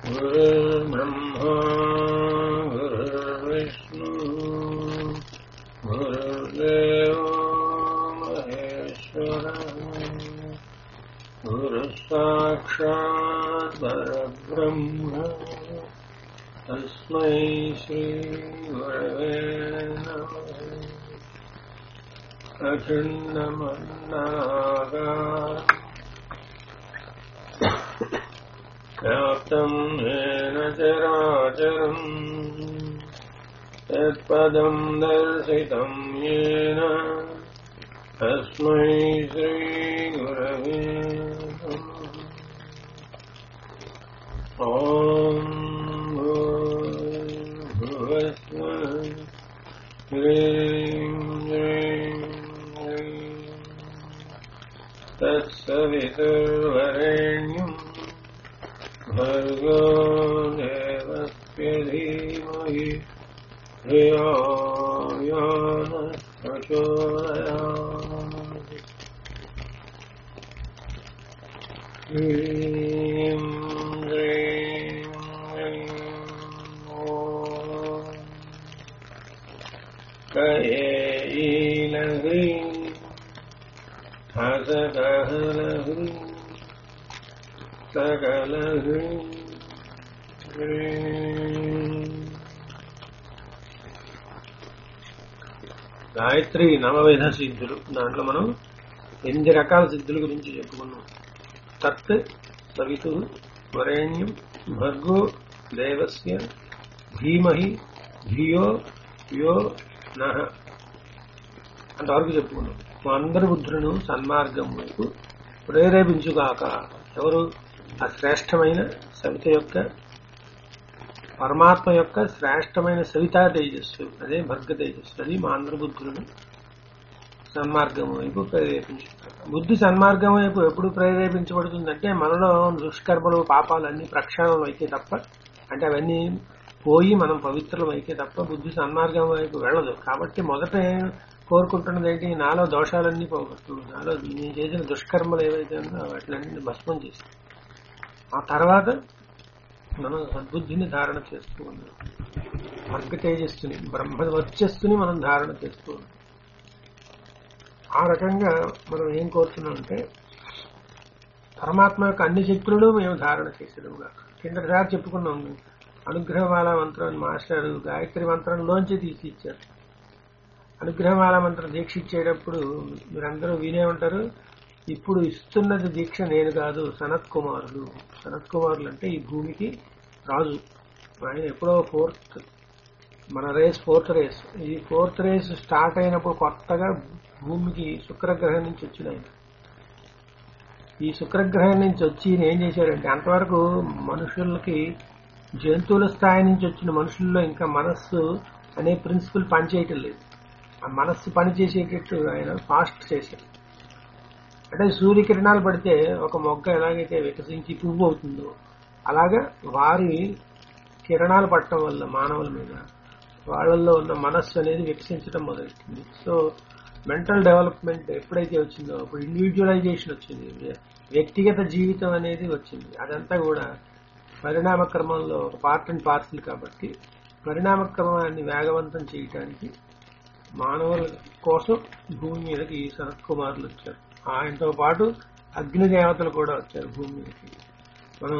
गुरुर्ब्रह्मा गुरुर्विष्णु गुरुर्देवो महेश्वरः गुरुः साक्षात् परब्रह्म तस्मै श्रीगुरवे नमः अखिन्नमन्नागार व्याप्तम् येन चराचरम् यत्पदम् दर्शितम् येन तस्मै श्रीगुरवे नमः ॐ भूर्भुवस्वः ह्रीं ह्रीं ह्रीं तत्सवितुर्वरेण्यम् भर्गो देवस्य धीमहि धियो यो नः प्रचोदयात् ह्रीं ह्रीं ह्रीं ॐ कयेलह्रीं हसकहलह्रीं सकलह्रीं ह्रीं గాయత్రి నవవిధ సిద్ధులు దాంట్లో మనం ఎనిమిది రకాల సిద్ధుల గురించి చెప్పుకున్నాం తత్ సవితు వరేణ్యం భర్గో దేవస్య ధీమహి ధియో యో నహ అంతవరకు చెప్పుకున్నాం మా అందరి బుద్ధులను సన్మార్గం వైపు ప్రేరేపించుగాక ఎవరు ఆ శ్రేష్టమైన సవిత యొక్క పరమాత్మ యొక్క శ్రేష్టమైన సవితా తేజస్సు అదే భర్గ తేజస్సు అది మా అందరి బుద్ధులను సన్మార్గం వైపు ప్రేరేపించు బుద్ధి సన్మార్గం వైపు ఎప్పుడు ప్రేరేపించబడుతుందంటే మనలో దుష్కర్మలు పాపాలు అన్ని ప్రక్షాళనం అయితే తప్ప అంటే అవన్నీ పోయి మనం పవిత్రం అయితే తప్ప బుద్ధి సన్మార్గం వైపు వెళ్ళదు కాబట్టి మొదట కోరుకుంటున్నది ఏంటి నాలో దోషాలన్నీ పోగొట్టు నాలో నేను చేసిన దుష్కర్మలు ఏవైతే ఉన్నాయో వాటిలన్నీ భస్మం చేసి ఆ తర్వాత మనం సద్బుద్ధిని ధారణ చేస్తూ ఉన్నాం మార్గ తేజస్సుని బ్రహ్మ వర్చస్సుని మనం ధారణ చేస్తూ ఉన్నాం ఆ రకంగా మనం ఏం కోరుతున్నామంటే పరమాత్మ యొక్క అన్ని శక్తులను మేము ధారణ చేసేదిగా కిందటిసారి చెప్పుకున్నాం అనుగ్రహమాల మంత్రాన్ని మాస్టర్ గాయత్రి మంత్రంలోంచి తీసి ఇచ్చారు అనుగ్రహమాల మంత్రం దీక్ష ఇచ్చేటప్పుడు మీరందరూ వినే ఉంటారు ఇప్పుడు ఇస్తున్నది దీక్ష నేను కాదు సనత్ కుమారులు సనత్ కుమారులు అంటే ఈ భూమికి రాజు ఆయన ఎప్పుడో ఫోర్త్ మన రేస్ ఫోర్త్ రేస్ ఈ ఫోర్త్ రేస్ స్టార్ట్ అయినప్పుడు కొత్తగా భూమికి శుక్రగ్రహం నుంచి వచ్చిన ఆయన ఈ శుక్రగ్రహం నుంచి వచ్చి ఈయన ఏం చేశారంటే అంతవరకు మనుషులకి జంతువుల స్థాయి నుంచి వచ్చిన మనుషుల్లో ఇంకా మనస్సు అనే ప్రిన్సిపల్ పనిచేయటం లేదు ఆ మనస్సు పనిచేసేటట్టు ఆయన ఫాస్ట్ చేశారు అంటే సూర్యకిరణాలు పడితే ఒక మొగ్గ ఎలాగైతే వికసించి పువ్వు అవుతుందో అలాగా వారి కిరణాలు పట్టడం వల్ల మానవుల మీద వాళ్ళల్లో ఉన్న మనస్సు అనేది వికసించడం మొదలెట్టింది సో మెంటల్ డెవలప్మెంట్ ఎప్పుడైతే వచ్చిందో అప్పుడు ఇండివిజువలైజేషన్ వచ్చింది వ్యక్తిగత జీవితం అనేది వచ్చింది అదంతా కూడా పరిణామ క్రమంలో ఒక పార్ట్ అండ్ పార్సిల్ కాబట్టి పరిణామ క్రమాన్ని వేగవంతం చేయటానికి మానవుల కోసం భూమి మీదకి ఈ సనత్ కుమారులు వచ్చారు ఆయనతో పాటు అగ్ని దేవతలు కూడా వచ్చారు భూమి మీదకి మనం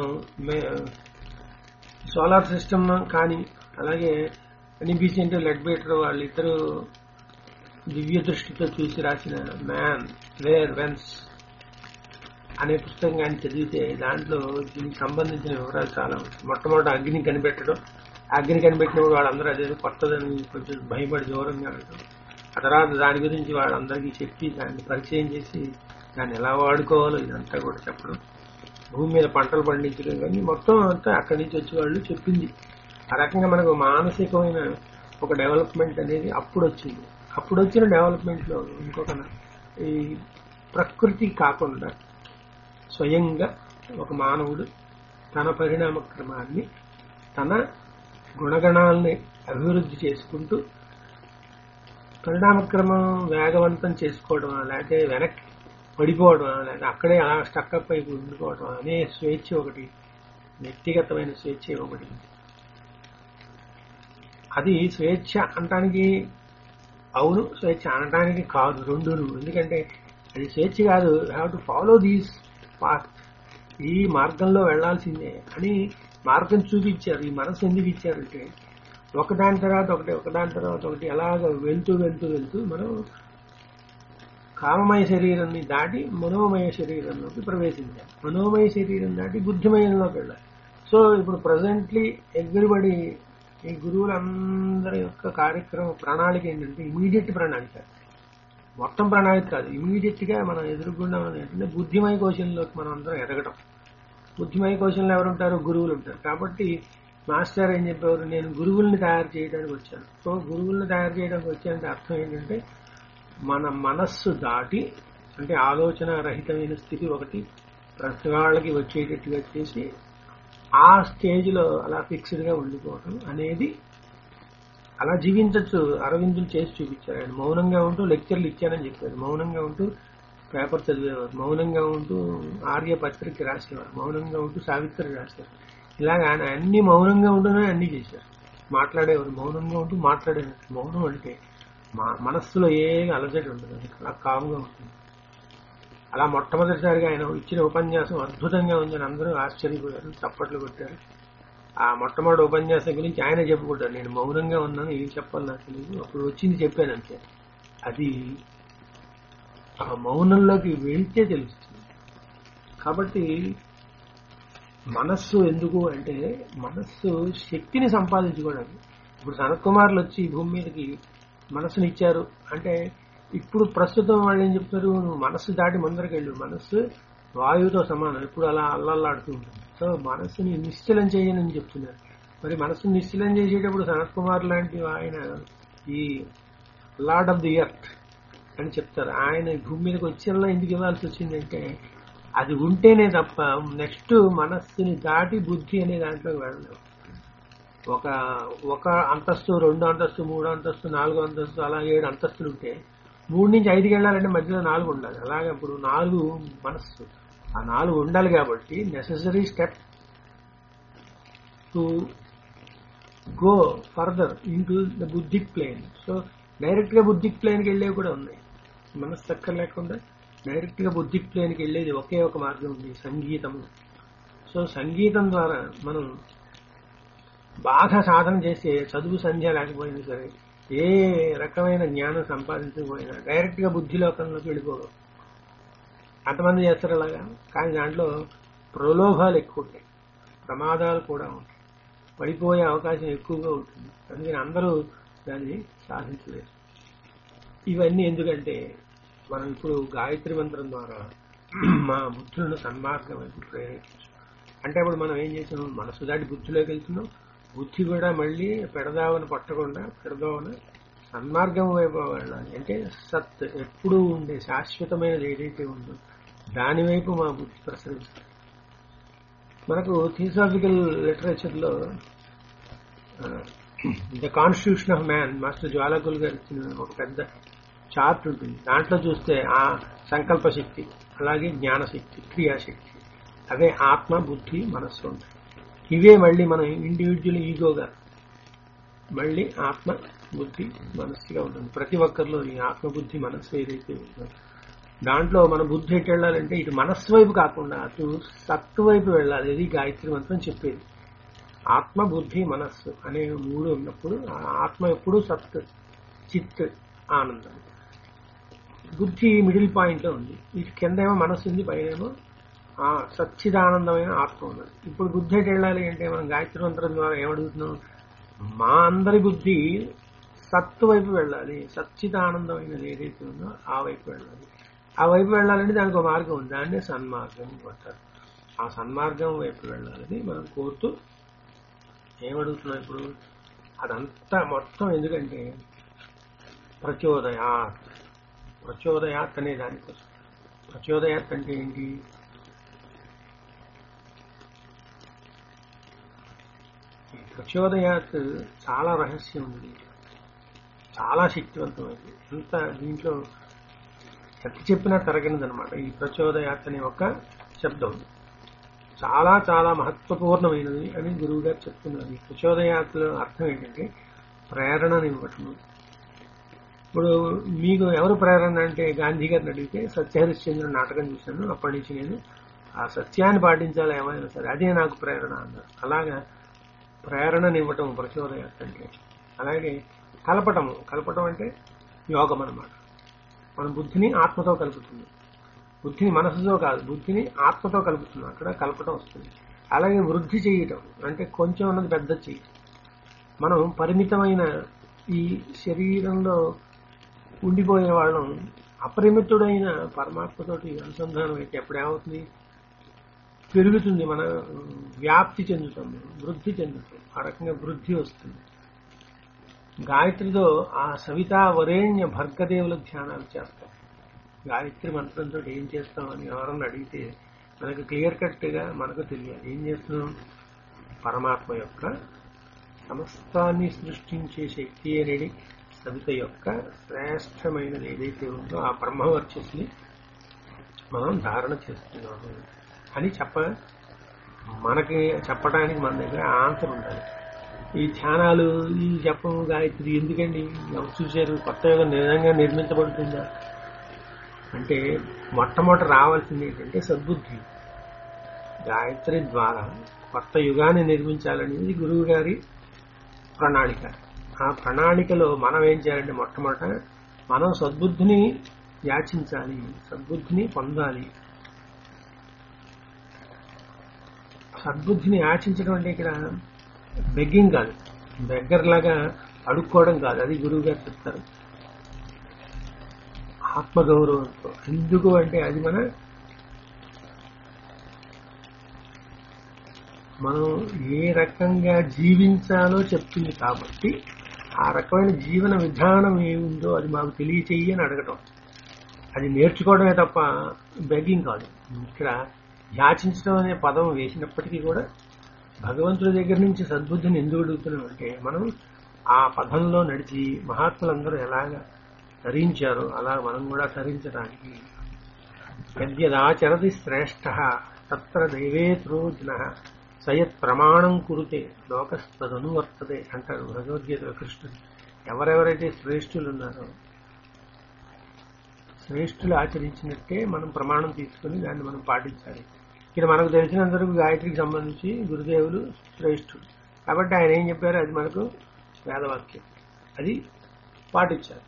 సోలార్ సిస్టమ్ కానీ అలాగే అనిబిసెంట్ లెడ్ బీటర్ వాళ్ళిద్దరూ దివ్య దృష్టితో చూసి రాసిన మ్యాన్ వేర్ వెన్స్ అనే పుస్తకం కానీ చదివితే దాంట్లో దీనికి సంబంధించిన వివరాలు చాలా ఉంటాయి మొట్టమొదటి అగ్ని కనిపెట్టడం అగ్ని కనిపెట్టినప్పుడు వాళ్ళందరూ అదే కొత్తదని కొంచెం భయపడి దూరంగా ఉండడం ఆ తర్వాత దాని గురించి వాళ్ళందరికీ చెప్పి దాన్ని పరిచయం చేసి దాన్ని ఎలా వాడుకోవాలో ఇదంతా కూడా చెప్పడం భూమి మీద పంటలు పండించడం కానీ మొత్తం అంతా అక్కడి నుంచి వచ్చి వాళ్ళు చెప్పింది ఆ రకంగా మనకు మానసికమైన ఒక డెవలప్మెంట్ అనేది అప్పుడు వచ్చింది అప్పుడు వచ్చిన డెవలప్మెంట్ లో ఇంకొక ఈ ప్రకృతి కాకుండా స్వయంగా ఒక మానవుడు తన పరిణామ క్రమాన్ని తన గుణగణాలని అభివృద్ధి చేసుకుంటూ పరిణామక్రమం వేగవంతం చేసుకోవడం లేకపోతే వెనక్కి పడిపోవడం లేకపోతే అక్కడే అలా స్టక్అప్ అయిపోయి ఉండిపోవడం అనే స్వేచ్ఛ ఒకటి వ్యక్తిగతమైన స్వేచ్ఛ ఇవ్వబడింది అది స్వేచ్ఛ అనటానికి అవును స్వేచ్ఛ అనటానికి కాదు రెండును ఎందుకంటే అది స్వేచ్ఛ కాదు have to follow these path ఈ మార్గంలో వెళ్లాల్సిందే అని మార్గం చూపించారు ఈ మనసు ఎందుకు ఇచ్చారంటే ఒకదాని తర్వాత ఒకటి ఒకదాని తర్వాత ఒకటి అలాగ వెళ్తూ వెళ్తూ వెళ్తూ మనం కామమయ శరీరాన్ని దాటి మనోమయ శరీరంలోకి ప్రవేశించాలి మనోమయ శరీరం దాటి బుద్ధిమయంలోకి వెళ్ళాలి సో ఇప్పుడు ప్రజెంట్లీ ఎవ్రీబడి ఈ గురువులందరి యొక్క కార్యక్రమ ప్రణాళిక ఏంటంటే ఇమీడియట్ ప్రణాళిక మొత్తం ప్రణాళిక కాదు ఇమీడియట్ గా మనం ఎదుర్కొన్న ఏంటంటే బుద్ధిమయ కోశంలోకి మనం అందరం ఎదగడం బుద్ధిమయ కోశంలో ఎవరు ఉంటారు గురువులు ఉంటారు కాబట్టి మాస్టర్ ఏం చెప్పేవారు నేను గురువుల్ని తయారు చేయడానికి వచ్చాను సో గురువుల్ని తయారు చేయడానికి వచ్చానంటే అర్థం ఏంటంటే మన మనస్సు దాటి అంటే ఆలోచన రహితమైన స్థితి ఒకటి ప్రతి వాళ్ళకి వచ్చేటట్టుగా చేసి ఆ స్టేజ్ లో అలా ఫిక్స్డ్ గా ఉండిపోవటం అనేది అలా జీవించవచ్చు అరవిందులు చేసి చూపించారు ఆయన మౌనంగా ఉంటూ లెక్చర్లు ఇచ్చానని చెప్పారు మౌనంగా ఉంటూ పేపర్ చదివేవారు మౌనంగా ఉంటూ ఆర్య పత్రిక రాసేవారు మౌనంగా ఉంటూ సావిత్రి రాశారు ఇలాగ ఆయన అన్ని మౌనంగా ఉంటూనే అన్ని చేశారు మాట్లాడేవారు మౌనంగా ఉంటూ మాట్లాడేవారు మౌనం అంటే మా మనస్సులో ఏ అలజడి ఉండదు అది అలా కాముగా ఉంటుంది అలా మొట్టమొదటిసారిగా ఆయన ఇచ్చిన ఉపన్యాసం అద్భుతంగా ఉందని అందరూ ఆశ్చర్యపోయారు చప్పట్లు కొట్టారు ఆ మొట్టమొదటి ఉపన్యాసం గురించి ఆయన చెప్పుకుంటారు నేను మౌనంగా ఉన్నాను ఏం చెప్పాలి నాకు తెలియదు అప్పుడు వచ్చింది చెప్పాను అంతే అది ఆ మౌనంలోకి వెళ్తే తెలుస్తుంది కాబట్టి మనస్సు ఎందుకు అంటే మనస్సు శక్తిని సంపాదించుకోవడానికి ఇప్పుడు సనత్ కుమార్లు వచ్చి ఈ భూమి మీదకి మనస్సుని ఇచ్చారు అంటే ఇప్పుడు ప్రస్తుతం వాళ్ళు ఏం చెప్తారు నువ్వు మనస్సు దాటి ముందరికి వెళ్ళు మనస్సు వాయువుతో సమానం ఎప్పుడు అలా అల్లల్లాడుతూ ఉంటుంది సో మనస్సుని నిశ్చలం చేయని చెప్తున్నారు మరి మనస్సుని నిశ్చలం చేసేటప్పుడు సనత్ కుమార్ లాంటి ఆయన ఈ లార్డ్ ఆఫ్ ది ఎర్త్ అని చెప్తారు ఆయన ఈ భూమి మీదకి వచ్చేలా ఎందుకు ఇవ్వాల్సి వచ్చిందంటే అది ఉంటేనే తప్ప నెక్స్ట్ మనస్సుని దాటి బుద్ధి అనే దాంట్లోకి వెళ్ళలేము ఒక ఒక అంతస్తు రెండు అంతస్తు మూడు అంతస్తు నాలుగు అంతస్తు అలా ఏడు అంతస్తులు ఉంటే మూడు నుంచి ఐదుకి వెళ్ళాలంటే మధ్యలో నాలుగు ఉండాలి అలాగే ఇప్పుడు నాలుగు మనస్సు ఆ నాలుగు ఉండాలి కాబట్టి necessary step to go further into the buddhic plane so direct గా బుద్ధిక్ ప్లేన్ కి వెళ్ళేవి కూడా ఉన్నాయి మనస్సు చక్కర లేకుండా డైరెక్ట్ గా బుద్ధిక్ ప్లేన్ కి వెళ్ళేది ఒకే ఒక మార్గం ఉంది సంగీతము సో సంగీతం ద్వారా మనం బాగా సాధన చేస్తే చదువు సంధ్య లేకపోయినా సరే ఏ రకమైన జ్ఞానం సంపాదించకపోయినా డైరెక్ట్ గా బుద్ధి లోకంలోకి వెళ్ళిపోవడం అంతమంది చేస్తారు అలాగా కానీ దాంట్లో ప్రలోభాలు ఎక్కువ ఉంటాయి ప్రమాదాలు కూడా ఉంటాయి పడిపోయే అవకాశం ఎక్కువగా ఉంటుంది అందుకని అందరూ దాన్ని సాధించలేరు ఇవన్నీ ఎందుకంటే మనం ఇప్పుడు గాయత్రి మంత్రం ద్వారా మా బుద్ధులను సన్మార్గం వైపు ప్రేరేపించు అంటే ఇప్పుడు మనం ఏం చేసాం మనసు దాటి బుద్ధిలోకి వెళ్తున్నాం బుద్ధి కూడా మళ్ళీ పెడదావని పట్టకుండా పెడదావని సన్మార్గం వైపు వెళ్ళాలి అంటే సత్ ఎప్పుడూ ఉండే శాశ్వతమైనది ఏదైతే ఉందో దాని వైపు మా బుద్ధి ప్రసరిస్తుంది మనకు థియోసాఫికల్ లిటరేచర్ లో the constitution of man master Djwal Khul గారు ఇచ్చిన ఒక పెద్ద చార్ట్ ఉంటుంది దాంట్లో చూస్తే ఆ సంకల్ప శక్తి అలాగే జ్ఞానశక్తి క్రియాశక్తి అవే ఆత్మ బుద్ధి మనస్సు ఉంటాయి ఇవే మళ్ళీ మనం ఇండివిజువల్ ఈగోగా మళ్ళీ ఆత్మ బుద్ధి మనస్సుగా ఉంటుంది ప్రతి ఒక్కరిలో ఈ ఆత్మ బుద్ధి మనస్సు ఏదైతే ఉందో దాంట్లో మన బుద్ధి ఎటు వెళ్ళాలంటే ఇటు మనస్సు వైపు కాకుండా అటు సత్తు వైపు వెళ్ళాలి ఇది గాయత్రి మంత్రం చెప్పేది ఆత్మ బుద్ధి మనస్సు అనే మూడు ఉన్నప్పుడు ఆ ఆత్మ ఎప్పుడు సత్ చిత్ ఆనందం బుద్ధి మిడిల్ పాయింట్ లో ఉంది ఇటు కిందేమో మనస్సు ఉంది పైనేమో ఆ సచ్చిదానందమైన ఆత్మ ఉన్నది ఇప్పుడు బుద్ధి ఎటు వెళ్ళాలి అంటే మనం గాయత్రి మంత్రం ద్వారా ఏమడుగుతున్నాం మా అందరి బుద్ధి సత్తు వైపు వెళ్ళాలి సచ్చిదానందమైనది ఏదైతే ఉందో ఆ వైపు వెళ్ళాలి ఆ వైపు వెళ్ళాలంటే దానికి ఒక మార్గం ఉంది దాన్నే సన్మార్గం అంటారు ఆ సన్మార్గం వైపు వెళ్ళాలని మనం కోరుతూ ఏమడుగుతున్నాం ఇప్పుడు అదంతా మొత్తం ఎందుకంటే ప్రచోదయాత్ ప్రచోదయాత్ అనే దానికోసం ప్రచోదయాత్ అంటే ఏంటి ఈ ప్రచోదయాత్ చాలా రహస్యం ఉంది చాలా శక్తివంతమైంది ఎంత దీంట్లో ఎంత చెప్పినా తరగనిదనమాట ఈ ప్రచోదయాత్ అనే ఒక శబ్దం చాలా చాలా మహత్వపూర్ణమైనది అని గురువు గారు చెప్తున్నారు ఈ ప్రచోదయాత్రలో అర్థం ఏంటంటే ప్రేరణనివ్వటం ఇప్పుడు మీకు ఎవరు ప్రేరణ అంటే గాంధీ గారిని అడిగితే సత్యహరిశ్చంద్ర నాటకం చూశాను అప్పటి నుంచి నేను ఆ సత్యాన్ని పాటించాలి ఏమైనా సరే అదే నాకు ప్రేరణ అన్నారు అలాగా ప్రేరణనివ్వటం ప్రచోదయాత్ర అంటే అలాగే కలపటము కలపటం అంటే యోగం అన్నమాట మన బుద్ధిని ఆత్మతో కలుపుతుంది బుద్ధిని మనసుతో కాదు బుద్ధిని ఆత్మతో కలుపుతుంది అక్కడ కలపటం వస్తుంది అలాగే వృద్ధి చేయటం అంటే కొంచెం ఉన్నది పెద్ద చేయటం మనం పరిమితమైన ఈ శరీరంలో ఉండిపోయే వాళ్ళం అపరిమితుడైన పరమాత్మతోటి అనుసంధానం అయితే ఎప్పుడు ఏమవుతుంది పెరుగుతుంది మన వ్యాప్తి చెందుతాం వృద్ధి చెందుతాం ఆ రకంగా వృద్ధి వస్తుంది గాయత్రితో ఆ సవితా వరేణ్య భర్గదేవుల ధ్యానాలు చేస్తాం గాయత్రి మంత్రంతో ఏం చేస్తామని ఎవరన్నా అడిగితే మనకు క్లియర్ కట్ గా మనకు తెలియాలి ఏం చేస్తున్నాం పరమాత్మ యొక్క సమస్తాన్ని సృష్టించే శక్తి అనేది సవిత యొక్క శ్రేష్టమైనది ఏదైతే ఉందో ఆ బ్రహ్మవర్చస్ని మనం ధారణ చేస్తున్నాము అని చెప్ప మనకి చెప్పడానికి మన దగ్గర ఆన్సర్ ఉండాలి ఈ ధ్యానాలు ఈ జపము గాయత్రి ఎందుకండి ఎవరు చూశారు కొత్త యుగం నిజంగా నిర్మించబడుతుందా అంటే మొట్టమొదట రావాల్సింది ఏంటంటే సద్బుద్ధి గాయత్రి ద్వారా కొత్త యుగాన్ని నిర్మించాలనేది గురువు గారి ప్రణాళిక ఆ ప్రణాళికలో మనం ఏం చేయాలంటే మొట్టమొదట మనం సద్బుద్ధిని యాచించాలి సద్బుద్ధిని పొందాలి సద్బుద్ధిని యాచించడం అంటే ఇక్కడ బెగ్గింగ్ కాదు బెగ్గర్ లాగా అడుక్కోవడం కాదు అది గురువు గారు చెప్తారు ఆత్మగౌరవంతో ఎందుకు అంటే అది మన మనం ఏ రకంగా జీవించాలో చెప్తుంది కాబట్టి ఆ రకమైన జీవన విధానం ఏముందో అది మాకు తెలియచేయి అని అడగటం అది నేర్చుకోవడమే తప్ప బెగ్గింగ్ కాదు ఇక్కడ యాచించడం అనే పదం వేసినప్పటికీ కూడా భగవంతుడి దగ్గర నుంచి సద్బుద్ధిని ఎందుకు అడుగుతున్నాం అంటే మనం ఆ పదంలో నడిచి మహాత్ములందరూ ఎలాగ ధరించారో అలా మనం కూడా ధరించడానికి యద్యదాచరతి శ్రేష్ఠ తత్ర దైవేత్రోజ్న సయత్ ప్రమాణం కురుతే లోకస్తదనువర్తతే అంటారు భగవద్గీత కృష్ణుడు ఎవరెవరైతే శ్రేష్ఠులు ఉన్నారో శ్రేష్ఠులు ఆచరించినట్టే మనం ప్రమాణం తీసుకుని దాన్ని మనం పాటించాలి ఇక్కడ మనకు తెలిసినంతవరకు గాయత్రికి సంబంధించి గురుదేవులు శ్రేష్ఠుడు కాబట్టి ఆయన ఏం చెప్పారో అది మనకు వేదవాక్యం అది పాటించాలి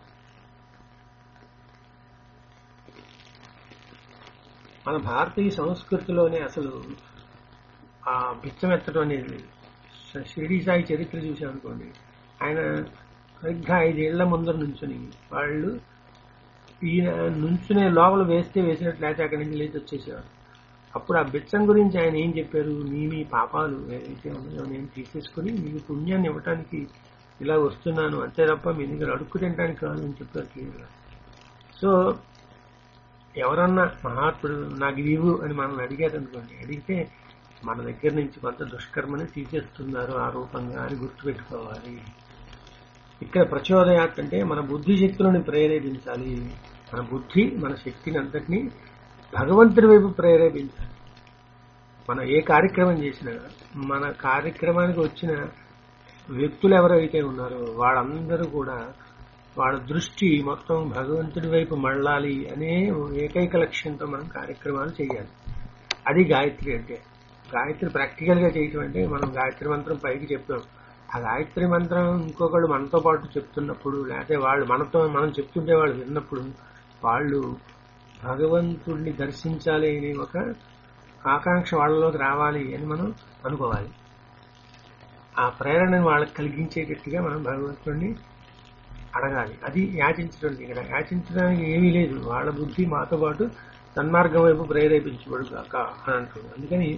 మన భారతీయ సంస్కృతిలోనే అసలు ఆ బిచ్చమెత్తడం అనేది షిరిడి సాయి చరిత్ర చూసామనుకోండి ఆయన సరిగ్గా ఐదేళ్ల ముందర నుంచుని వాళ్ళు ఈయన నుంచునే లోపల వేస్తే వేసినట్లు లేకపోతే అక్కడి నుంచి లేచి వచ్చేసేవారు అప్పుడు ఆ బిచ్చం గురించి ఆయన ఏం చెప్పారు మీ మీ పాపాలు ఏదైతే ఉన్నాయో నేను తీసేసుకుని మీకు పుణ్యాన్ని ఇవ్వటానికి ఇలా వస్తున్నాను అంతే తప్ప మీ దగ్గర అడుక్కు తినడానికి కాదు అని చెప్పారు క్లియర్గా సో ఎవరన్నా మహాత్ముడు నాకు ఇది ఇవ్వు అని మనల్ని అడిగారు అనుకోండి అడిగితే మన దగ్గర నుంచి కొంత దుష్కర్మని తీసేస్తున్నారు ఆ రూపంగా అని గుర్తుపెట్టుకోవాలి ఇక్కడ ప్రచోదయాత్ అంటే మన బుద్ధి శక్తులను ప్రేరేపించాలి మన బుద్ధి మన శక్తిని అంతటినీ భగవంతుడి వైపు ప్రేరేపించాలి మనం ఏ కార్యక్రమం చేసినా మన కార్యక్రమానికి వచ్చిన వ్యక్తులు ఎవరైతే ఉన్నారో వాళ్ళందరూ కూడా వాళ్ళ దృష్టి మొత్తం భగవంతుడి వైపు మళ్ళాలి అనే ఏకైక లక్ష్యంతో మనం కార్యక్రమాలు చేయాలి అది గాయత్రి అంటే గాయత్రి ప్రాక్టికల్ గా చేయటం అంటే మనం గాయత్రి మంత్రం పైకి చెప్పాం ఆ గాయత్రి మంత్రం ఇంకొకళ్ళు మనతో పాటు చెప్తున్నప్పుడు లేకపోతే వాళ్ళు మనతో మనం చెప్తుంటే వాళ్ళు విన్నప్పుడు వాళ్ళు భగవంతుడిని దర్శించాలి అనే ఒక ఆకాంక్ష వాళ్ళలోకి రావాలి అని మనం అనుకోవాలి ఆ ప్రేరణను వాళ్ళకి కలిగించేటట్టుగా మనం భగవంతుడిని అడగాలి అది యాచించడం ఇక్కడ యాచించడానికి ఏమీ లేదు వాళ్ళ బుద్ధి మాతో పాటు సన్మార్గం వైపు ప్రేరేపించబడు కాక అని అంటుంది అందుకని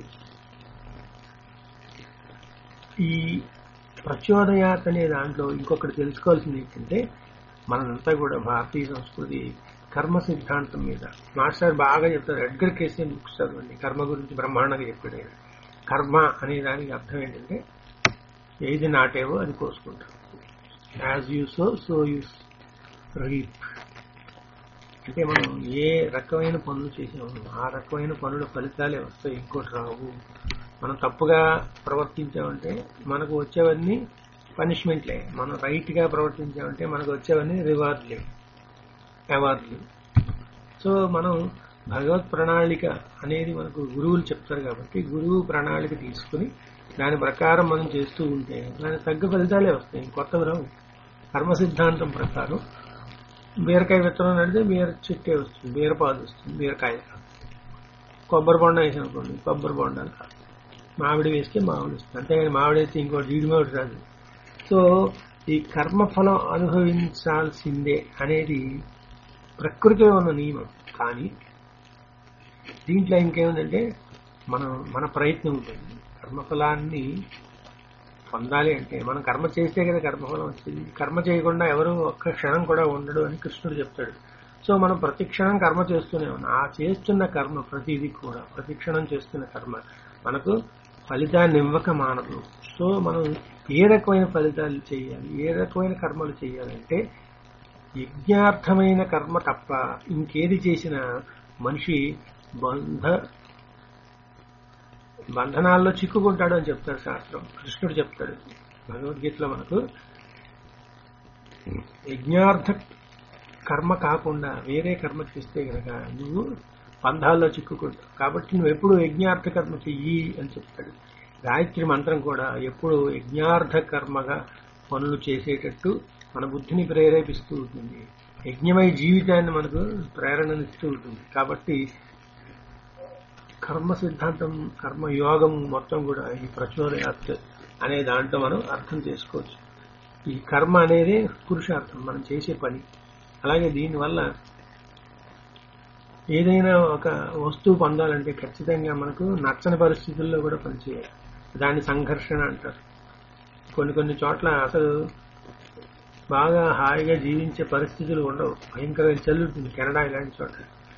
ఈ ప్రచోదయాత్ అనే దాంట్లో ఇంకొకటి తెలుసుకోవాల్సింది ఏంటంటే మనంతా కూడా భారతీయ సంస్కృతి కర్మ సిద్ధాంతం మీద మాస్టర్ బాగా చెప్తారు ఎడ్గర్ కేసే బుక్స్ చదవండి కర్మ గురించి బ్రహ్మాండంగా చెప్పాడు ఆయన కర్మ అనే దానికి అర్థం ఏంటంటే ఏది నాటేవో అది కోసుకుంటాం as you sow so you reap అంటే మనం ఏ రకమైన పనులు చేసాము ఆ రకమైన పనుల ఫలితాలే వస్తాయి ఇంకోటి రావు మనం తప్పుగా ప్రవర్తించామంటే మనకు వచ్చేవన్నీ పనిష్మెంట్లే మనం రైట్ గా ప్రవర్తించామంటే మనకు వచ్చేవన్నీ రివార్డులే అవార్డులు సో మనం భగవత్ ప్రణాళిక అనేది మనకు గురువులు చెప్తారు కాబట్టి గురువు ప్రణాళిక తీసుకుని దాని ప్రకారం మనం చేస్తూ ఉంటే దాని తగ్గ ఫలితాలే వస్తాయి కొత్తవి రావు కర్మ సిద్ధాంతం ప్రకారం బీరకాయ విత్తనం నడితే బీర చెట్టే వస్తుంది బీరపాదు వస్తుంది బీరకాయ కాదు కొబ్బరి బొండ వేసి అనుకోండి కొబ్బరి బొండాలు కాదు మామిడి వేస్తే మామిడి వస్తుంది అంతేగాని మామిడి వేస్తే ఇంకో జీడి మామిడి రాదు సో ఈ కర్మఫలం అనుభవించాల్సిందే అనేది ప్రకృతిలో ఉన్న నియమం కానీ దీంట్లో ఇంకేముందంటే మనం మన ప్రయత్నం ఉంటుంది కర్మఫలాన్ని పొందాలి అంటే మనం కర్మ చేస్తే కదా కర్మఫలం వచ్చింది కర్మ చేయకుండా ఎవరు ఒక్క క్షణం కూడా ఉండడు అని కృష్ణుడు చెప్తాడు సో మనం ప్రతి క్షణం కర్మ చేస్తూనే ఉన్నాం ఆ చేస్తున్న కర్మ ప్రతిదీ కూడా ప్రతి క్షణం చేస్తున్న కర్మ మనకు ఫలితాన్ని ఇవ్వక మానదు సో మనం ఏ రకమైన ఫలితాలు చేయాలి ఏ రకమైన కర్మలు చేయాలంటే యజ్ఞార్థమైన కర్మ తప్ప ఇంకేది చేసినా మనిషి బంధ బంధనాల్లో చిక్కుకుంటాడు అని చెప్తాడు శాస్త్రం కృష్ణుడు చెప్తాడు భగవద్గీతలో మనకు యజ్ఞార్థ కర్మ కాకుండా వేరే కర్మ చేస్తే గనక నువ్వు బంధాల్లో చిక్కుకుంటావు కాబట్టి నువ్వు ఎప్పుడు యజ్ఞార్థ కర్మ చెయ్యి అని చెప్తాడు గాయత్రి మంత్రం కూడా ఎప్పుడు యజ్ఞార్థ కర్మగా పనులు చేసేటట్టు మన బుద్ధిని ప్రేరేపిస్తూ ఉంటుంది యజ్ఞమై జీవితాన్ని మనకు ప్రేరణనిస్తూ ఉంటుంది కాబట్టి కర్మ సిద్ధాంతం కర్మ యోగం మొత్తం కూడా ఈ ప్రచోదయాత్ అనే దాంట్లో మనం అర్థం చేసుకోవచ్చు ఈ కర్మ అనేది పురుషార్థం మనం చేసే పని అలాగే దీనివల్ల ఏదైనా ఒక వస్తువు పొందాలంటే ఖచ్చితంగా మనకు నచ్చని పరిస్థితుల్లో కూడా పనిచేయాలి దాన్ని సంఘర్షణ అంటారు కొన్ని కొన్ని చోట్ల అసలు బాగా హాయిగా జీవించే పరిస్థితులు ఉండవు భయంకరమైన చలి ఉంటుంది కెనడా ఇలాంటి చోట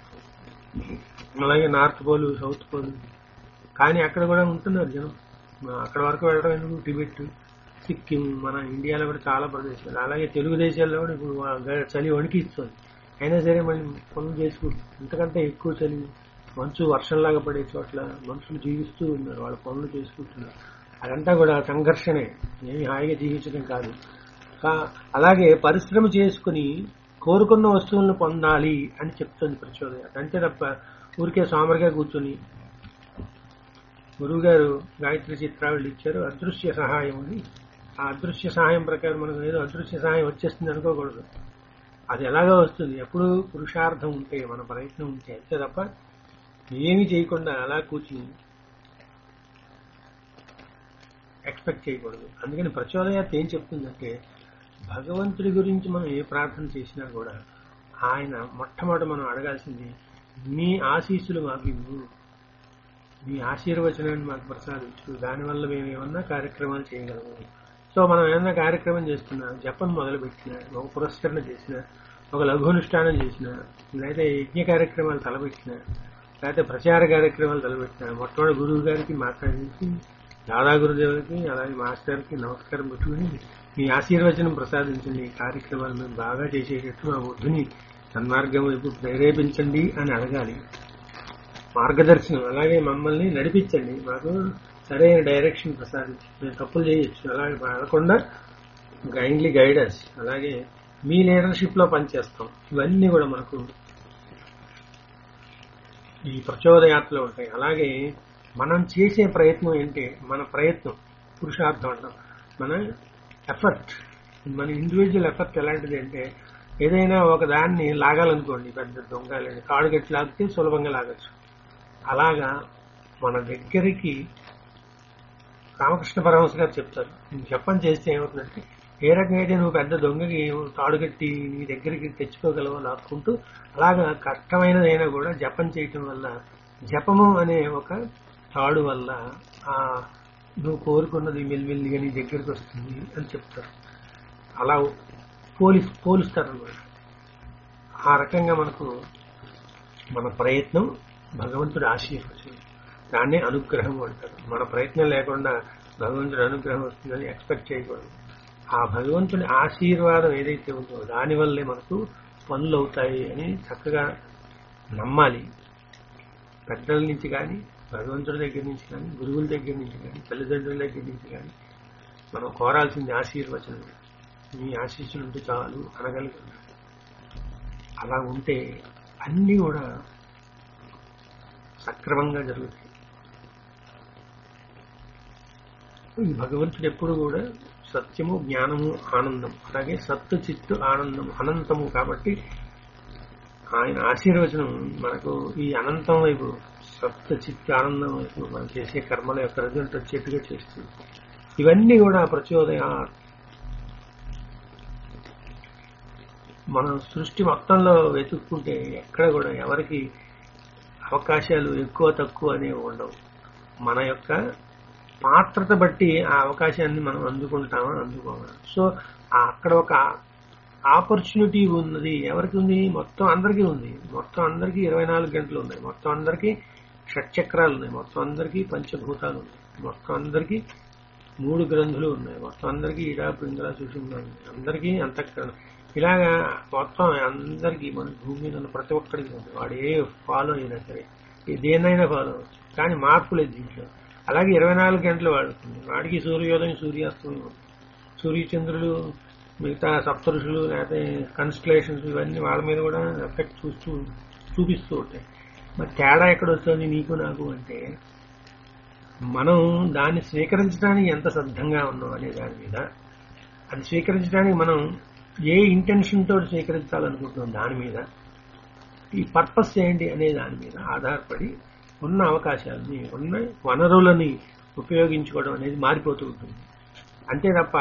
అలాగే నార్త్ పోల్ సౌత్ పోల్ కానీ అక్కడ కూడా ఉంటున్నారు జనం అక్కడ వరకు వెళ్ళడం ఎందుకు టిబెట్ సిక్కిం మన ఇండియాలో కూడా చాలా ప్రదేశాలు అలాగే తెలుగు దేశాల్లో కూడా ఇప్పుడు వా- చలి వణికిస్తుంది అయినా సరే మనం పనులు చేసుకుంటాం ఇంతకంటే ఎక్కువ చలి మంచు వర్షంలాగా పడే చోట్ల మనుషులు జీవిస్తూ ఉన్నారు వాళ్ళ పనులు చేసుకుంటున్నారు అదంతా కూడా సంఘర్షణే ఏమి హాయిగా జీవించడం కాదు కా- అలాగే పరిశ్రమ చేసుకుని కోరుకున్న వస్తువులను పొందాలి అని చెప్తుంది ప్రచోదయ అంతే తప్ప ఊరికే సోమరిగా కూర్చొని గురువు గారు గాయత్రి చిత్రావళి ఇచ్చారు అదృశ్య సహాయం అని ఆ అదృశ్య సహాయం ప్రకారం మనకు ఏదో అదృశ్య సహాయం వచ్చేస్తుంది అనుకోకూడదు అది ఎలాగో వస్తుంది ఎప్పుడు పురుషార్థం ఉంటే మన ప్రయత్నం ఉంటే అంతే తప్ప ఏమీ చేయకుండా అలా కూర్చుని ఎక్స్పెక్ట్ చేయకూడదు అందుకని ప్రచోదయాత్ ఏం చెప్తుందంటే భగవంతుడి గురించి మనం ఏ ప్రార్థన చేసినా కూడా ఆయన మొట్టమొదటి మనం అడగాల్సింది మీ ఆశీస్సులు మాకు ఇవ్వు మీ ఆశీర్వచనాన్ని మాకు ప్రసాదించు దానివల్ల మేము ఏమన్నా కార్యక్రమాలు చేయగలము సో మనం ఏమన్నా కార్యక్రమం చేస్తున్నా జపం మొదలుపెట్టినా ఒక పురస్కరణ చేసినా ఒక లఘునుష్ఠానం చేసినా లేదా యజ్ఞ కార్యక్రమాలు తలపెట్టినా లేకపోతే ప్రచార కార్యక్రమాలు తలపెట్టినా మొట్టమొదటి గురువు గారికి మాట్లాడించి దాదా గురుదేవులకి అలాగే మాస్టర్కి నమస్కారం పెట్టుకుని మీ ఆశీర్వచనం ప్రసాదించండి ఈ కార్యక్రమాలు మేము బాగా చేసేటట్టు మా బుద్ధిని సన్మార్గం వైపు ప్రేరేపించండి అని అడగాలి మార్గదర్శనం అలాగే మమ్మల్ని నడిపించండి మాకు సరైన డైరెక్షన్ ప్రసాదించి మేము తప్పులు చేయొచ్చు అలాగే పడకుండా గైడ్లీ గైడెన్స్ అలాగే మీ లీడర్షిప్ లో పనిచేస్తాం ఇవన్నీ కూడా మనకు ఈ ప్రచోదయాత్రలో ఉంటాయి అలాగే మనం చేసే ప్రయత్నం ఏంటి మన ప్రయత్నం పురుషార్థం అంటాం మన ఎఫర్ట్ మన ఇండివిజువల్ ఎఫర్ట్ ఎలాంటిది అంటే ఏదైనా ఒక దాన్ని లాగాలనుకోండి పెద్ద దొంగ లేదా కాడు గట్టి లాగితే సులభంగా లాగచ్చు అలాగా మన దగ్గరికి రామకృష్ణ పరమహంస గారు చెప్తారు నేను చెప్పని చేస్తే ఏమవుతుందంటే ఏ రకంగా అయితే నువ్వు పెద్ద దొంగకి తాడు కట్టి నీ దగ్గరికి తెచ్చుకోగలవో లాక్కుంటూ అలాగా కష్టమైనదైనా కూడా జపం చేయటం వల్ల జపము అనే ఒక తాడు వల్ల ఆ నువ్వు కోరుకున్నది మెల్లిమెల్లిగా నీ దగ్గరికి వస్తుంది అని చెప్తారు అలా పోలి పోలుస్తారు అన్నమాట ఆ రకంగా మనకు మన ప్రయత్నం భగవంతుడి ఆశీర్వచనం దాన్నే అనుగ్రహం అంటారు మన ప్రయత్నం లేకుండా భగవంతుడి అనుగ్రహం వస్తుందని ఎక్స్పెక్ట్ చేయకూడదు ఆ భగవంతుడి ఆశీర్వాదం ఏదైతే ఉందో దానివల్లే మనకు పనులు అవుతాయి అని చక్కగా నమ్మాలి పెద్దల నుంచి కానీ భగవంతుడి దగ్గర నుంచి కానీ గురువుల దగ్గర నుంచి కానీ తల్లిదండ్రుల దగ్గర నుంచి కానీ మనం కోరాల్సింది ఆశీర్వచనం మీ ఆశీస్సులు ఉంటే చాలు అనగలుగుతున్నాం అలా ఉంటే అన్నీ కూడా సక్రమంగా జరుగుతాయి ఈ భగవంతుడు ఎప్పుడు కూడా సత్యము జ్ఞానము ఆనందం అలాగే సత్తు చిత్తు ఆనందం అనంతము కాబట్టి ఆయన ఆశీర్వచనం మనకు ఈ అనంతం వైపు సప్త చిత్త ఆనందం వైపు మనం చేసే కర్మల యొక్క రిజల్ట్ వచ్చేట్టుగా చేస్తుంది ఇవన్నీ కూడా ప్రచోదయ మనం సృష్టి మొత్తంలో వెతుక్కుంటే ఎక్కడ కూడా ఎవరికి అవకాశాలు ఎక్కువ తక్కువ అనేవి ఉండవు మన యొక్క పాత్రత బట్టి ఆ అవకాశాన్ని మనం అందుకుంటామా అందుకోమా సో ఆ అక్కడ ఒక ఆపర్చునిటీ ఉన్నది ఎవరికి ఉంది మొత్తం అందరికీ ఉంది మొత్తం అందరికీ ఇరవై నాలుగు గంటలు ఉన్నాయి మొత్తం అందరికీ షట్చక్రాలు ఉన్నాయి మొత్తం అందరికీ పంచభూతాలు ఉన్నాయి మొత్తం అందరికీ మూడు గ్రంథులు ఉన్నాయి మొత్తం అందరికీ ఇడా పింగళ సుషుమ్న ఉంది అందరికీ అంతఃకరణ ఇలాగా మొత్తం అందరికీ మన భూమి మీద ఉన్న ప్రతి ఒక్కరికి ఉంది వాడు ఏ ఫాలో అయినా సరే ఏ దేన్నైనా ఫాలో అవ్వచ్చు కానీ మార్పు లేదు దీంట్లో అలాగే ఇరవై నాలుగు గంటలు వాడుతుంది వాడికి సూర్యోదయం సూర్యాస్తమయం ఉంది. సూర్యచంద్రులు మిగతా సప్తరుషులు లేకపోతే కన్స్టలేషన్స్ ఇవన్నీ వాళ్ళ మీద కూడా ఎఫెక్ట్ చూస్తూ చూపిస్తూ ఉంటాయి మరి తేడా ఎక్కడ వస్తుంది నీకు నాకు అంటే మనం దాన్ని స్వీకరించడానికి ఎంత సిద్ధంగా ఉన్నాం అనే దాని మీద అది స్వీకరించడానికి మనం ఏ ఇంటెన్షన్ తోటి స్వీకరించాలనుకుంటున్నాం దాని మీద ఈ పర్పస్ ఏంటి అనే దాని మీద ఆధారపడి ఉన్న అవకాశాలని ఉన్న వనరులని ఉపయోగించుకోవడం అనేది మారిపోతూ ఉంటుంది అంతే తప్ప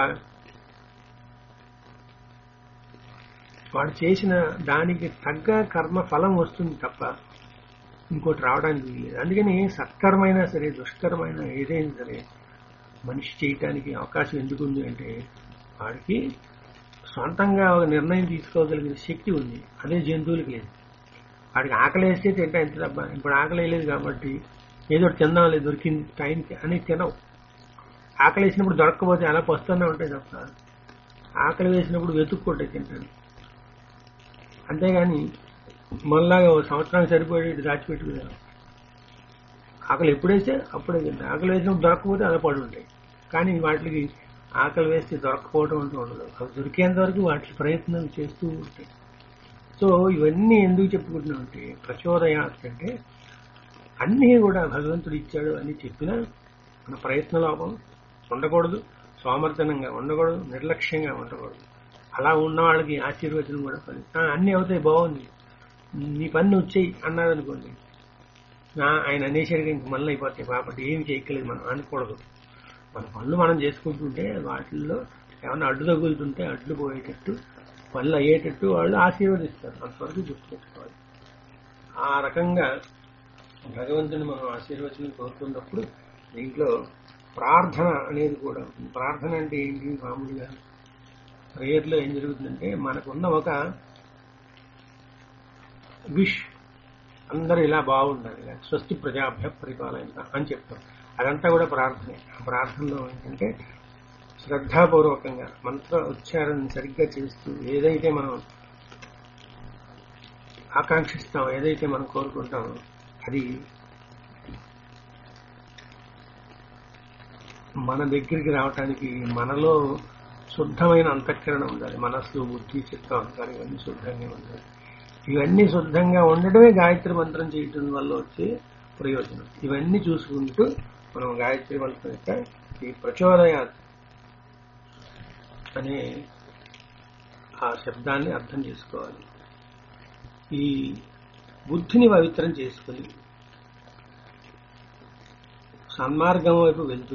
వాడు చేసిన దానికి తగ్గ కర్మ ఫలం వస్తుంది తప్ప ఇంకోటి రావడానికి వీల్లేదు అందుకని సత్కర్మైనా సరే దుష్కరమైన ఏదైనా సరే మనిషి చేయటానికి అవకాశం ఎందుకు ఉంది అంటే వాడికి సొంతంగా ఒక నిర్ణయం తీసుకోగలిగిన శక్తి ఉంది అదే జంతువులకి లేదు వాడికి ఆకలి వేస్తే తింటా ఎంత తప్ప ఇప్పుడు ఆకలి వేయలేదు కాబట్టి ఏదో ఒకటి తిందాం లేదు దొరికింది టైంకి అని తినవు ఆకలి వేసినప్పుడు దొరకకపోతే అలా పస్తూనే ఉంటాయి తప్ప ఆకలి వేసినప్పుడు వెతుక్కుంటాయి తింటాను అంతేగాని మళ్ళాగా ఓ సంవత్సరానికి సరిపోయేది దాచిపెట్టుకున్నాను ఆకలి ఎప్పుడైతే అప్పుడే తింటాయి ఆకలి వేసినప్పుడు దొరకకపోతే అలా పడి ఉంటాయి కానీ వాటికి ఆకలి వేస్తే దొరకపోవడం అంటూ ఉండదు అవి దొరికేంత వరకు వాటి ప్రయత్నం చేస్తూ ఉంటాయి సో ఇవన్నీ ఎందుకు చెప్పుకుంటున్నాం అంటే ప్రచోదయాత్ అంటే అన్నీ కూడా భగవంతుడు ఇచ్చాడు అని చెప్పినా మన ప్రయత్న లోపం ఉండకూడదు సోమర్థనంగా ఉండకూడదు నిర్లక్ష్యంగా ఉండకూడదు అలా ఉన్న వాళ్ళకి ఆశీర్వచనం కూడా పని "ఆ, అన్నీ అవుతాయి బాగుంది నీ పని నువ్వు చెయ్యి అన్నాడు అనుకోండి "ఆ, ఆయన అనేసరికి ఇంక మళ్ళీ అయిపోతాయి కాబట్టి ఏమి చేయక్కలేదు మనం అనకూడదు మన పనులు మనం చేసుకుంటుంటే వాటిల్లో ఏమైనా అడ్డు తగులుతుంటే అడ్డు పోయేటట్టు పనులు అయ్యేటట్టు వాళ్ళు ఆశీర్వదిస్తారు అంతవరకు గుర్తుపెట్టుకోవాలి ఆ రకంగా భగవంతుని మనం ఆశీర్వచనం కోరుకున్నప్పుడు దీంట్లో ప్రార్థన అనేది కూడా ఉంటుంది. ప్రార్థన అంటే ఏంటి మామూలుగా ప్రేయర్లో ఏం జరుగుతుందంటే మనకున్న ఒక విష్ అందరూ ఇలా బాగుండాలి స్వస్తి ప్రజాభ్య పరిపాలన అని చెప్తాం అదంతా కూడా ప్రార్థనే ఆ ప్రార్థనలో ఏంటంటే శ్రద్ధాపూర్వకంగా మంత్ర ఉచ్చారణ సరిగ్గా చేస్తూ ఏదైతే మనం ఆకాంక్షిస్తాం ఏదైతే మనం కోరుకుంటామో అది మన దగ్గరికి రావటానికి మనలో శుద్ధమైన అంతఃకరణ ఉండాలి మనస్సు బుద్ధి చిత్తం అహంకారం ఇవన్నీ శుద్ధంగా ఉండాలి ఇవన్నీ శుద్ధంగా ఉండడమే గాయత్రి మంత్రం చేయటం వల్ల వచ్చే ప్రయోజనం ఇవన్నీ చూసుకుంటూ మనం గాయత్రి మంత్రం యొక్క ఈ ప్రచోదయ అనే ఆ శబ్దాన్ని అర్థం చేసుకోవాలి ఈ బుద్ధిని పవిత్రం చేసుకుని సన్మార్గం వైపు వెళ్తూ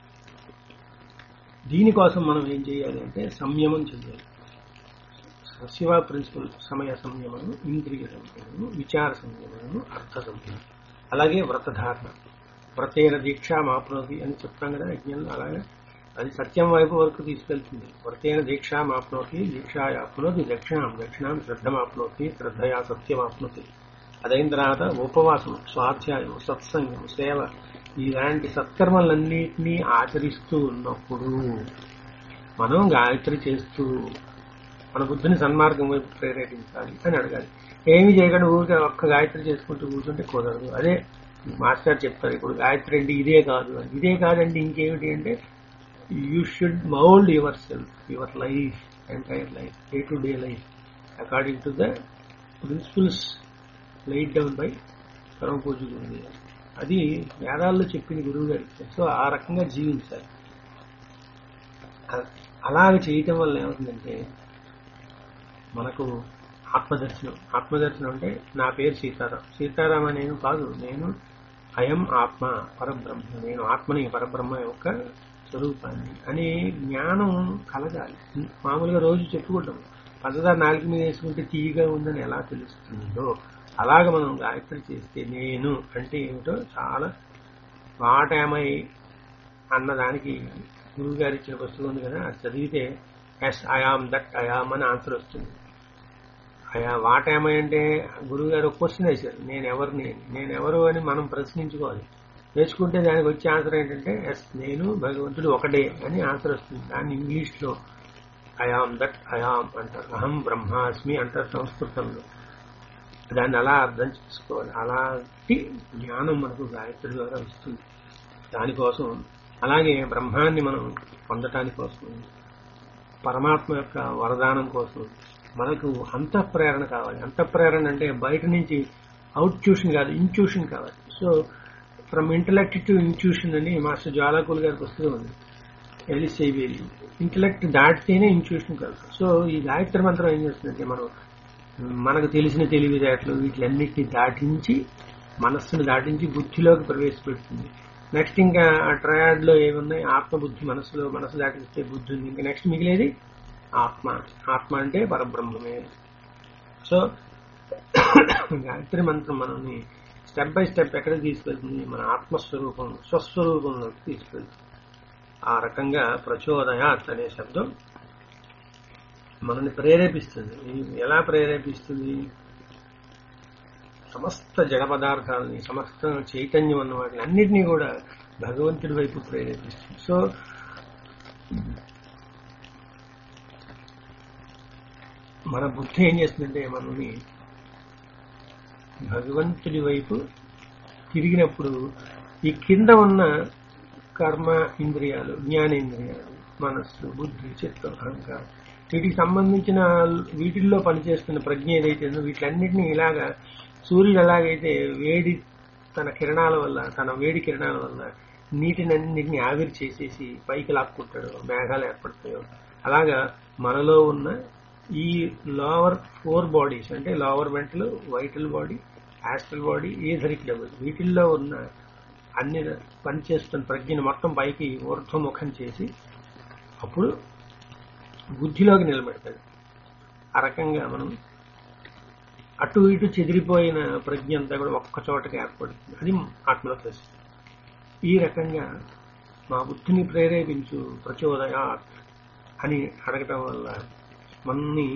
దీనికోసం మనం ఏం చేయాలి అంటే సంయమం చేయాలి శివ ప్రిన్సిపల్ సమయ సంయమము ఇంద్రియ సంయమము విచార సంయమము అర్థ సంయమం అలాగే వ్రతధారణ వ్రతేన దీక్ష మాప్నోతి అని చెప్తాం కదా యజ్ఞంలో అలాగే అది సత్యం వైపు వరకు తీసుకెళ్తుంది వ్రతేన దీక్ష మాప్నోతి దీక్షాయాప్నోతి దక్షిణాం దక్షిణాం శ్రద్ధమాప్నోతి శ్రద్ధయా సత్యమాప్నోతి అదైన తర్వాత ఉపవాసం స్వాధ్యాయం సత్సంగం సేవ ఇలాంటి సత్కర్మలన్నింటినీ ఆచరిస్తూ ఉన్నప్పుడు మనం గాయత్రి చేస్తూ మన బుద్ధిని సన్మార్గం వైపు ప్రేరేపించాలి అని అడగాలి ఏమి చేయకుండా ఊరికే ఒక్క గాయత్రి చేసుకుంటూ కూర్చుంటే కుదరదు అదే మాస్టర్ చెప్తారు ఇప్పుడు గాయత్రి అంటే ఇదే కాదు అని ఇదే కాదండి ఇంకేమిటి అంటే you should mould yourself your life entire life day to day life according to the principles laid down by పరమ పూజ గురువు గారు. అది వేదాల్లో చెప్పింది గురువు గారికి సో ఆ రకంగా జీవించాలి అ- అలాగ చేయటం వల్ల ఏమవుతుందంటే మనకు ఆత్మదర్శనం ఆత్మదర్శనం అంటే నా పేరు సీతారాం సీతారాం నేను కాదు నేను అయం ఆత్మ పరబ్రహ్మ నేను ఆత్మని పరబ్రహ్మ యొక్క స్వరూపాన్ని అనే జ్ఞానం కలగాలి మామూలుగా రోజు చెప్పుకుంటాం పంచదార నాలుగు మీద వేసుకుంటే తీయగా ఉందని ఎలా తెలుస్తుందో అలాగ మనం గాయత్రి చేస్తే నేను అంటే ఏమిటో చాలా వాటేమై అన్నదానికి గురువు గారు ఇచ్చిన పుస్తకం ఉంది కదా అది చదివితే ఎస్ ఐఆమ్ దట్ ఐఆమ్ అని ఆన్సర్ వస్తుంది అయా వాటేమై అంటే గురువు గారు ఒక క్వశ్చన్ వేశారు నేను ఎవరిని నేను ఎవరు అని మనం ప్రశ్నించుకోవాలి నేర్చుకుంటే దానికి వచ్చే ఆన్సర్ ఏంటంటే ఎస్ నేను భగవంతుడు ఒకడే అని ఆన్సర్ వస్తుంది దాన్ని ఇంగ్లీష్ లో ఐఆమ్ దట్ ఐఆమ్ అంటారు అహం బ్రహ్మాస్మి అంటారు సంస్కృతంలో దాన్ని అలా అర్థం చేసుకోవాలి అలాంటి జ్ఞానం మనకు గాయత్రి ద్వారా వస్తుంది దానికోసం అలాగే బ్రహ్మాన్ని మనం పొందటానికి కోసం పరమాత్మ యొక్క వరదానం కోసం మనకు అంతఃప్రేరణ కావాలి అంతఃప్రేరణ అంటే బయట నుంచి అవుట్ ట్యూషన్ కాదు ఇన్ట్యూషన్ కావాలి so from intellect to intuition అని మాస్టర్ జ్వాలాకుల్ గారి పుస్తకం ఉంది ఎలిస్ సైబేరి ఇంటలెక్ట్ దాటితేనే ఇన్ట్యూషన్ కాదు సో ఈ గాయత్రి మంత్రం ఏం చేస్తుందంటే మనం మనకు తెలిసిన తెలివితేటలు వీటిలన్నిటిని దాటించి మనస్సును దాటించి బుద్ధిలోకి ప్రవేశపెడుతుంది నెక్స్ట్ ఇంకా ఆ ట్రయాడ్ లో ఏమున్నాయి ఆత్మ బుద్ధి మనసులో మనసు దాటిస్తే బుద్ధి ఉంది ఇంకా నెక్స్ట్ మిగిలేది ఆత్మ ఆత్మ అంటే పరబ్రహ్మమే సో గాయత్రి మంత్రం మనల్ని స్టెప్ బై స్టెప్ ఎక్కడికి తీసుకెళ్తుంది మన ఆత్మస్వరూపం స్వస్వరూపంలోకి తీసుకెళ్తుంది ఆ రకంగా ప్రచోదయాత్ అనే శబ్దం మనల్ని ప్రేరేపిస్తుంది ఇది ఎలా ప్రేరేపిస్తుంది సమస్త జడ పదార్థాలని సమస్త చైతన్యం అన్న వాటిని అన్నిటినీ కూడా భగవంతుడి వైపు ప్రేరేపిస్తుంది సో మన బుద్ధి ఏం చేస్తుందంటే మనల్ని భగవంతుడి వైపు తిరిగినప్పుడు ఈ కింద ఉన్న కర్మ ఇంద్రియాలు జ్ఞానేంద్రియాలు మనస్సు బుద్ధి చిత్తం అహంకారం వీటికి సంబంధించిన వీటిల్లో పనిచేస్తున్న ప్రజ్ఞ ఏదైతే ఉందో వీటిలన్నింటినీ ఇలాగా సూర్యుడు ఎలాగైతే వేడి తన కిరణాల వల్ల తన వేడి కిరణాల వల్ల నీటినన్నింటినీ ఆవిరి చేసేసి పైకి లాక్కుంటాడు మేఘాలు ఏర్పడతాయో అలాగా మనలో ఉన్న ఈ లోవర్ ఫోర్ బాడీస్ అంటే lower mental vital body astral body etheric level వీటిల్లో ఉన్న అన్ని పనిచేస్తున్న ప్రజ్ఞను మొత్తం పైకి ఊర్ధ్వముఖం చేసి అప్పుడు బుద్ధిలోకి నిలబెడతాడు ఆ రకంగా మనం అటు ఇటు చెదిరిపోయిన ప్రజ్ఞ అంతా కూడా ఒక్క చోటకి ఏర్పడుతుంది అది ఆత్మలో ప్రశ్న ఈ రకంగా మా బుద్ధిని ప్రేరేపించు ప్రచోదయాత్ అని అడగటం వల్ల మన్ని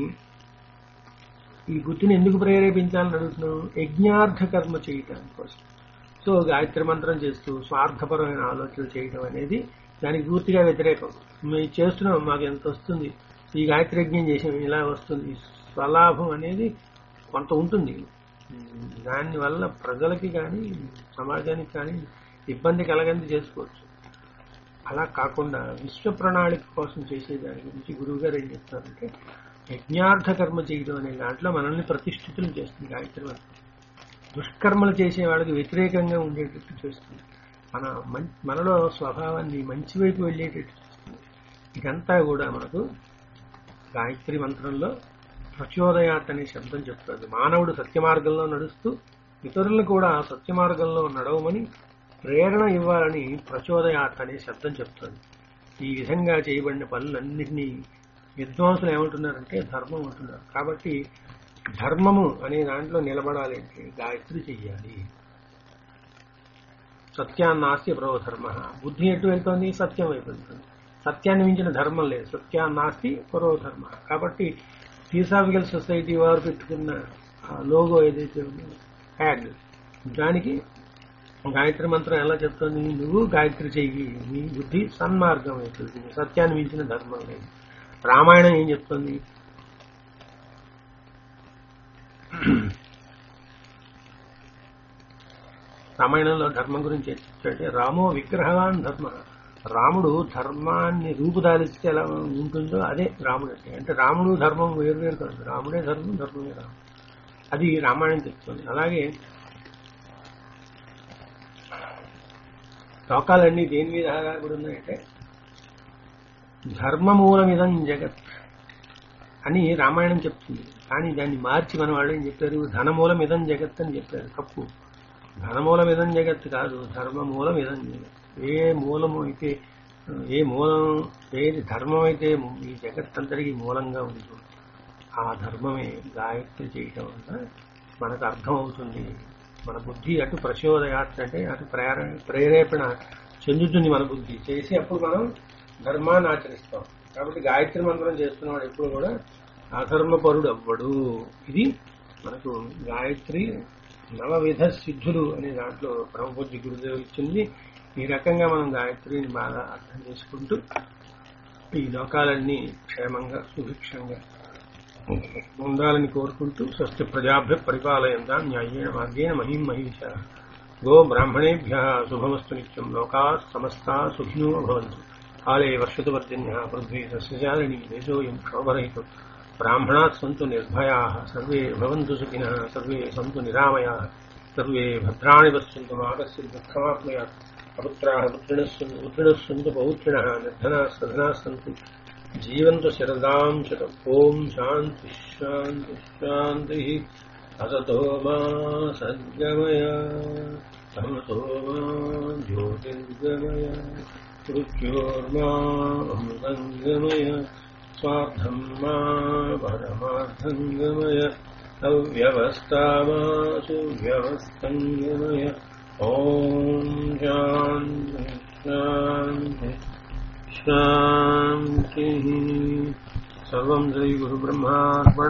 ఈ బుద్ధిని ఎందుకు ప్రేరేపించాలని అడుగుతున్నాం యజ్ఞార్థ కర్మ చేయటం కోసం సో గాయత్రి మంత్రం చేస్తూ స్వార్థపరమైన ఆలోచన చేయటం అనేది దానికి పూర్తిగా వ్యతిరేకం మేము చేస్తున్నాం మాకు ఎంత వస్తుంది ఈ గాయత్రి యజ్ఞం చేసాం ఇలా వస్తుంది స్వలాభం అనేది కొంత ఉంటుంది దానివల్ల ప్రజలకి కానీ సమాజానికి కానీ ఇబ్బంది కలగంది చేసుకోవచ్చు అలా కాకుండా విశ్వ ప్రణాళిక కోసం చేసే దాని గురించి గురువు గారు ఏం చెప్తారంటే యజ్ఞార్థ కర్మ చేయడం అనే దాంట్లో మనల్ని ప్రతిష్ఠితులు చేస్తుంది గాయత్రి మంత్రం దుష్కర్మలు చేసే వాళ్ళకి వ్యతిరేకంగా ఉండేటట్టు చేస్తుంది మన మన్- మనలో స్వభావాన్ని మంచి వైపు వెళ్ళేటట్టు చేస్తుంది ఇదంతా కూడా మనకు గాయత్రి మంత్రంలో ప్రచోదయాత్ అనే శబ్దం చెప్తుంది మానవుడు సత్య మార్గంలో నడుస్తూ ఇతరులను కూడా సత్య మార్గంలో నడవమని ప్రేరణ ఇవ్వాలని ప్రచోదయాత్ అనే శబ్దం చెప్తుంది ఈ విధంగా చేయబడిన పనులన్నింటినీ విద్వాంసులు ఏమంటున్నారంటే ధర్మం అంటున్నారు కాబట్టి ధర్మము అనే దాంట్లో నిలబడాలి అంటే గాయత్రి చెయ్యాలి సత్యాన్నాస్తి పరోధర్మ బుద్ధి ఎటు వెళ్తోంది సత్యం వైపు వెళ్తుంది సత్యాన్ని మించిన ధర్మం లేదు సత్యాన్నాస్తి పరోధర్మ కాబట్టి థియోసాఫికల్ సొసైటీ వారు పెట్టుకున్న లోగో ఏదైతే ఉందో హ్యాగ్ దానికి గాయత్రి మంత్రం ఎలా చెప్తుంది నువ్వు గాయత్రి చెయ్యి నీ బుద్ధి సన్మార్గం అవుతుంది సత్యాన్ని మించిన ధర్మం లేదు రామాయణం ఏం చెప్తుంది రామాయణంలో ధర్మం గురించి అంటే రామో విగ్రహవాన్ ధర్మ రాముడు ధర్మాన్ని రూపుదాలిస్తే ఎలా ఉంటుందో అదే రాముడు అంటే అంటే రాముడు ధర్మం వేరు వేరు కాదు రాముడే ధర్మం ధర్మమే రాముడు అది రామాయణం చెప్తుంది అలాగే లోకాలన్నీ దేని మీద ఆధారపడి ఉన్నాయంటే ధర్మమూలమిదం జగత్ అని రామాయణం చెప్తుంది కానీ దాన్ని మార్చి మన వాళ్ళు ఏం చెప్పారు ధనమూలం ఇదం జగత్ అని చెప్పారు తప్పు ధనమూలం ఇదం జగత్ కాదు ధర్మమూలం ఇదం జగత్ ఏ మూలము అయితే ఏ మూలం ఏది ధర్మం అయితే ఈ జగత్ అంతటికి మూలంగా ఉందో ఆ ధర్మమే గాయత్రి చేయటం వల్ల మనకు అర్థమవుతుంది మన బుద్ధి అటు ప్రచోదయాత్ర అంటే అటు ప్రేర ప్రేరేపణ చెందుతుంది మన బుద్ధి చేసి అప్పుడు మనం ధర్మాన్ని ఆచరిస్తాం కాబట్టి గాయత్రి మంత్రం చేస్తున్నవాడు ఎప్పుడు కూడా అధర్మపరుడు అవ్వడు ఇది మనకు గాయత్రి నవవిధ సిద్ధులు అనే దాంట్లో బ్రహ్మబుద్ధి గురుదేవులు ఇచ్చింది ఈ రకంగా మనం గాయత్రిని బాగా అర్థం చేసుకుంటూ ఈ లోకాలన్నీ క్షేమంగా సుభిక్షంగా ఉండాలని కోరుకుంటూ స్వస్తి ప్రజాభ్య పరిపాలయంతా న్యాయేణ మార్గేణ మహిం మహిష గో బ్రాహ్మణేభ్య శుభమస్తు నిత్యం లోకా సమస్తా సుఖినో భవంతు కాళే వర్షతు వర్జన్య పృథ్వీ సస్యశాలిని దేశోయం క్షోభరహితం బ్రాహ్మణాः सन्तु निर्भयाः सर्वे भवन्तु सुखिनः सर्वे सन्तु निरामयाः सर्वे भद्राणि पश्यन्तु मागस्य दुःखमाप्नुयात् अपुत्राः पुत्रिणः सन्तु पुत्रिणः सन्तु पौत्रिणः निर्धनाः सधनाः सन्तु जीवन्तु शरदां शतम् ॐ शान्तिः शान्तिः शान्तिः असतो मा सद्गमय तमसो मा ज्योतिर्गमय मृत्योर्मा अमृतङ्गमय स्वार्थम् मा परमार्थङ्गमय अव्यवस्था मा सुव्यवस्थङ्गमय ॐ शान्तिः शान्तिः शान्तिः सर्वम् श्रीगुरुब्रह्मार्पण